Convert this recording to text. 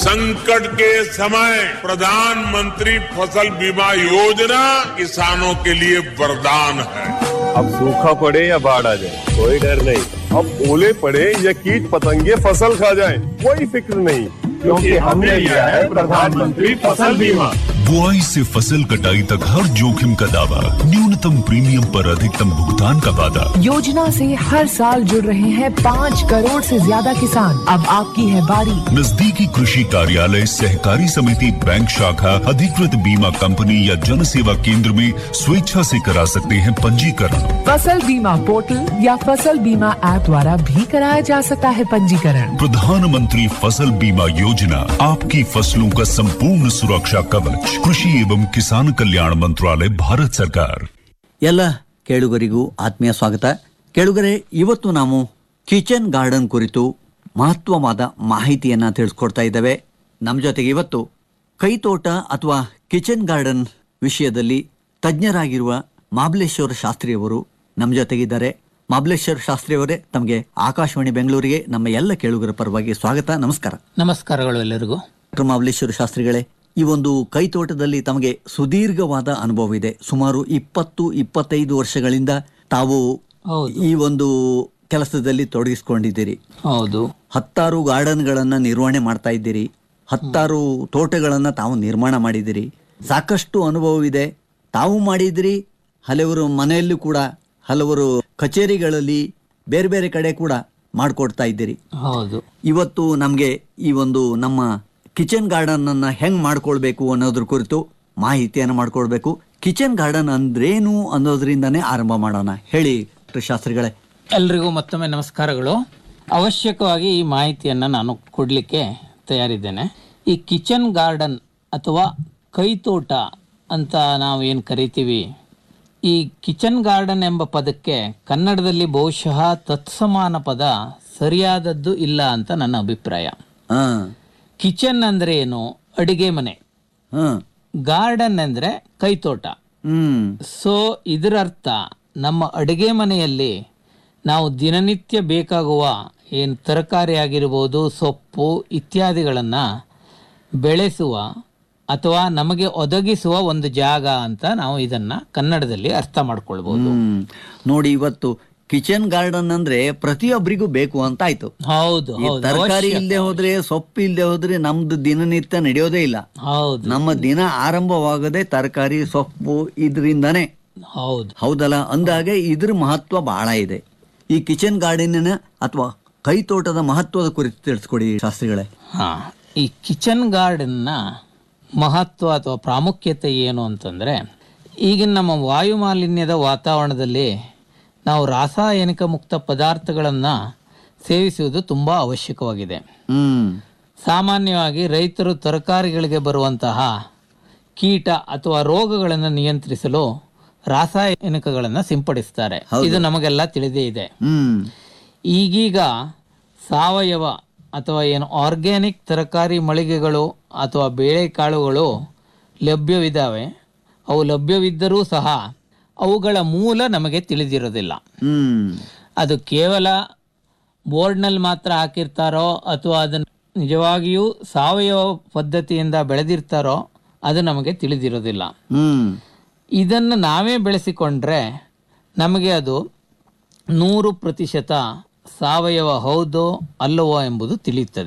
संकट के समय प्रधानमंत्री फसल बीमा योजना किसानों के लिए वरदान है अब सूखा पड़े या बाढ़ आ जाए कोई डर नहीं अब ओले पड़े या कीट पतंगे फसल खा जाए कोई फिक्र नहीं क्योंकि हमने लिया है प्रधानमंत्री फसल बीमा बुआई से फसल कटाई तक हर जोखिम का दावा न्यूनतम प्रीमियम पर अधिकतम भुगतान का वादा योजना से हर साल जुड़ रहे हैं पाँच करोड़ से ज्यादा किसान अब आपकी है बारी नजदीकी कृषि कार्यालय सहकारी समिति बैंक शाखा अधिकृत बीमा कंपनी या जन सेवा केंद्र में स्वेच्छा से करा सकते हैं पंजीकरण फसल बीमा पोर्टल या फसल बीमा ऐप द्वारा भी कराया जा सकता है पंजीकरण प्रधानमंत्री फसल बीमा योजना आपकी फसलों का संपूर्ण सुरक्षा कवच कृषि एवं किसान कल्याण मंत्रालय भारत सरकार ಎಲ್ಲ ಕೇಳುಗರಿಗೂ ಆತ್ಮೀಯ ಸ್ವಾಗತ ಕೇಳುಗರೆ ಇವತ್ತು ನಾವು ಕಿಚನ್ ಗಾರ್ಡನ್ ಕುರಿತು ಮಹತ್ವವಾದ ಮಾಹಿತಿಯನ್ನ ತಿಳಿಸ್ಕೊಡ್ತಾ ಇದ್ದೇವೆ ನಮ್ಮ ಜೊತೆಗೆ ಇವತ್ತು ಕೈತೋಟ ಅಥವಾ ಕಿಚನ್ ಗಾರ್ಡನ್ ವಿಷಯದಲ್ಲಿ ತಜ್ಞರಾಗಿರುವ ಮಾಬಲೇಶ್ವರ ಶಾಸ್ತ್ರಿಯವರು ನಮ್ಮ ಜೊತೆಗಿದ್ದಾರೆ ಮಾಬಲೇಶ್ವರ ಶಾಸ್ತ್ರಿಯವರೇ ತಮಗೆ ಆಕಾಶವಾಣಿ ಬೆಂಗಳೂರಿಗೆ ನಮ್ಮ ಎಲ್ಲ ಕೇಳುಗರ ಪರವಾಗಿ ಸ್ವಾಗತ ನಮಸ್ಕಾರ ನಮಸ್ಕಾರಗಳು ಎಲ್ಲರಿಗೂ ಡಾಕ್ಟರ್ ಮಾಬಲೇಶ್ವರ ಶಾಸ್ತ್ರಿಗಳೇ ಈ ಒಂದು ಕೈತೋಟದಲ್ಲಿ ತಮಗೆ ಸುದೀರ್ಘವಾದ ಅನುಭವ ಇದೆ ಸುಮಾರು ಇಪ್ಪತ್ತು ಇಪ್ಪತ್ತೈದು ವರ್ಷಗಳಿಂದ ತಾವು ಹೌದು. ಈ ಒಂದು ಕೆಲಸದಲ್ಲಿ ತೊಡಗಿಸಿಕೊಂಡಿದ್ದೀರಿ ಹೌದು ಹತ್ತಾರು ಗಾರ್ಡನ್ಗಳನ್ನ ನಿರ್ವಹಣೆ ಮಾಡ್ತಾ ಇದ್ದೀರಿ ಹತ್ತಾರು ತೋಟಗಳನ್ನ ತಾವು ನಿರ್ಮಾಣ ಮಾಡಿದ್ದೀರಿ ಸಾಕಷ್ಟು ಅನುಭವವಿದೆ ತಾವು ಮಾಡಿದಿರಿ ಹಲವರು ಮನೆಯಲ್ಲೂ ಕೂಡ ಹಲವರು ಕಚೇರಿಗಳಲ್ಲಿ ಬೇರೆ ಬೇರೆ ಕಡೆ ಕೂಡ ಮಾಡಿಕೊಡ್ತಾ ಇದ್ದೀರಿ ಹೌದು ಇವತ್ತು ನಮಗೆ ಈ ಒಂದು ನಮ್ಮ ಕಿಚನ್ ಗಾರ್ಡನ್ ಅನ್ನ ಹೆಂಗ್ ಮಾಡ್ಕೊಳ್ಬೇಕು ಅನ್ನೋದ್ರ ಕುರಿತು ಮಾಹಿತಿಯನ್ನು ಮಾಡ್ಕೊಳ್ಬೇಕು ಕಿಚನ್ ಗಾರ್ಡನ್ ಅಂದ್ರೇನು ಅನ್ನೋದ್ರಿಂದನೇ ಆರಂಭ ಮಾಡೋಣ ಹೇಳಿ ಡಾಕ್ಟರ್ ಶಾಸ್ತ್ರಿಗಳೇ ಎಲ್ರಿಗೂ ಮತ್ತೊಮ್ಮೆ ನಮಸ್ಕಾರಗಳು ಅವಶ್ಯಕವಾಗಿ ಈ ಮಾಹಿತಿಯನ್ನು ನಾನು ಕೊಡಲಿಕ್ಕೆ ತಯಾರಿದ್ದೇನೆ ಈ ಕಿಚನ್ ಗಾರ್ಡನ್ ಅಥವಾ ಕೈತೋಟ ಅಂತ ನಾವು ಏನು ಕರಿತೀವಿ ಈ ಕಿಚನ್ ಗಾರ್ಡನ್ ಎಂಬ ಪದಕ್ಕೆ ಕನ್ನಡದಲ್ಲಿ ಬಹುಶಃ ತತ್ಸಮಾನ ಪದ ಸರಿಯಾದದ್ದು ಇಲ್ಲ ಅಂತ ನನ್ನ ಅಭಿಪ್ರಾಯ ಹಾ ಕಿಚನ್ ಅಂದ್ರೆ ಏನು ಅಡಿಗೆ ಮನೆ ಹಾ ಗಾರ್ಡನ್ ಅಂದ್ರೆ ಕೈತೋಟ ಹ್ಮ್ ಸೊ ಇದರ ಅರ್ಥ ನಮ್ಮ ಅಡುಗೆ ಮನೆಯಲ್ಲಿ ನಾವು ದಿನನಿತ್ಯ ಬೇಕಾಗುವ ಏನು ತರಕಾರಿ ಆಗಿರ್ಬೋದು ಸೊಪ್ಪು ಇತ್ಯಾದಿಗಳನ್ನು ಬೆಳೆಸುವ ಅಥವಾ ನಮಗೆ ಒದಗಿಸುವ ಒಂದು ಜಾಗ ಅಂತ ನಾವು ಇದನ್ನ ಕನ್ನಡದಲ್ಲಿ ಅರ್ಥ ಮಾಡ್ಕೊಳ್ಬಹುದು ಹ್ಮ್ ನೋಡಿ ಇವತ್ತು ಕಿಚನ್ ಗಾರ್ಡನ್ ಅಂದ್ರೆ ಪ್ರತಿಯೊಬ್ಬರಿಗೂ ಬೇಕು ಅಂತ ಆಯ್ತು ಹೌದು ಈ ಹೌದು ತರಕಾರಿ ಇಲ್ಲದೆ ಹೋದ್ರೆ ಸೊಪ್ಪು ಇಲ್ಲದೆ ಹೋದ್ರೆ ನಮ್ದು ದಿನನಿತ್ಯ ನಡೆಯೋದೇ ಇಲ್ಲ ಹೌದು ನಮ್ಮ ದಿನ ಆರಂಭವಾಗದೆ ತರಕಾರಿ ಸೊಪ್ಪು ಇದರಿಂದಾನೇ ಹೌದು ಹೌದಲ್ಲ ಅಂದಾಗೆ ಇದ್ರ ಮಹತ್ವ ಬಹಳ ಇದೆ ಈ ಕಿಚನ್ ಗಾರ್ಡನಿನ ಅಥವಾ ಕೈತೋಟದ ಮಹತ್ವದ ಕುರಿತು ತಿಳಿಸ್ಕೊಡಿ ಶಾಸ್ತ್ರಿಗಳೇ ಹಾ ಈ ಕಿಚನ್ ಗಾರ್ಡನ್ನ ಮಹತ್ವ ಅಥವಾ ಪ್ರಾಮುಖ್ಯತೆ ಏನು ಅಂತಂದರೆ ಈಗಿನ ನಮ್ಮ ವಾಯು ಮಾಲಿನ್ಯದ ವಾತಾವರಣದಲ್ಲಿ ನಾವು ರಾಸಾಯನಿಕ ಮುಕ್ತ ಪದಾರ್ಥಗಳನ್ನು ಸೇವಿಸುವುದು ತುಂಬ ಅವಶ್ಯಕವಾಗಿದೆ ಹ್ಮ್ ಸಾಮಾನ್ಯವಾಗಿ ರೈತರು ತರಕಾರಿಗಳಿಗೆ ಬರುವಂತಹ ಕೀಟ ಅಥವಾ ರೋಗಗಳನ್ನು ನಿಯಂತ್ರಿಸಲು ರಾಸಾಯನಿಕಗಳನ್ನು ಸಿಂಪಡಿಸ್ತಾರೆ ಇದು ನಮಗೆಲ್ಲ ತಿಳಿದೇ ಇದೆ ಹ್ಮ್ ಈಗೀಗ ಸಾವಯವ ಅಥವಾ ಏನು ಆರ್ಗ್ಯಾನಿಕ್ ತರಕಾರಿ ಮಳಿಗೆಗಳು ಅಥವಾ ಬೇಳೆಕಾಳುಗಳು ಲಭ್ಯವಿದ್ದಾವೆ ಅವು ಲಭ್ಯವಿದ್ದರೂ ಸಹ ಅವುಗಳ ಮೂಲ ನಮಗೆ ತಿಳಿದಿರೋದಿಲ್ಲ ಹ್ಮ್ ಅದು ಕೇವಲ ಬೋರ್ಡ್ನಲ್ಲಿ ಮಾತ್ರ ಹಾಕಿರ್ತಾರೋ ಅಥವಾ ಅದನ್ನು ನಿಜವಾಗಿಯೂ ಸಾವಯವ ಪದ್ಧತಿಯಿಂದ ಬೆಳೆದಿರ್ತಾರೋ ಅದು ನಮಗೆ ತಿಳಿದಿರೋದಿಲ್ಲ ಹ್ಮ್ ಇದನ್ನು ನಾವೇ ಬೆಳೆಸಿಕೊಂಡ್ರೆ ನಮಗೆ ಅದು ನೂರು ಪ್ರತಿಶತ ಸಾವಯವ ಹೌದೋ ಅಲ್ಲವೋ ಎಂಬುದು ತಿಳಿಯುತ್ತದೆ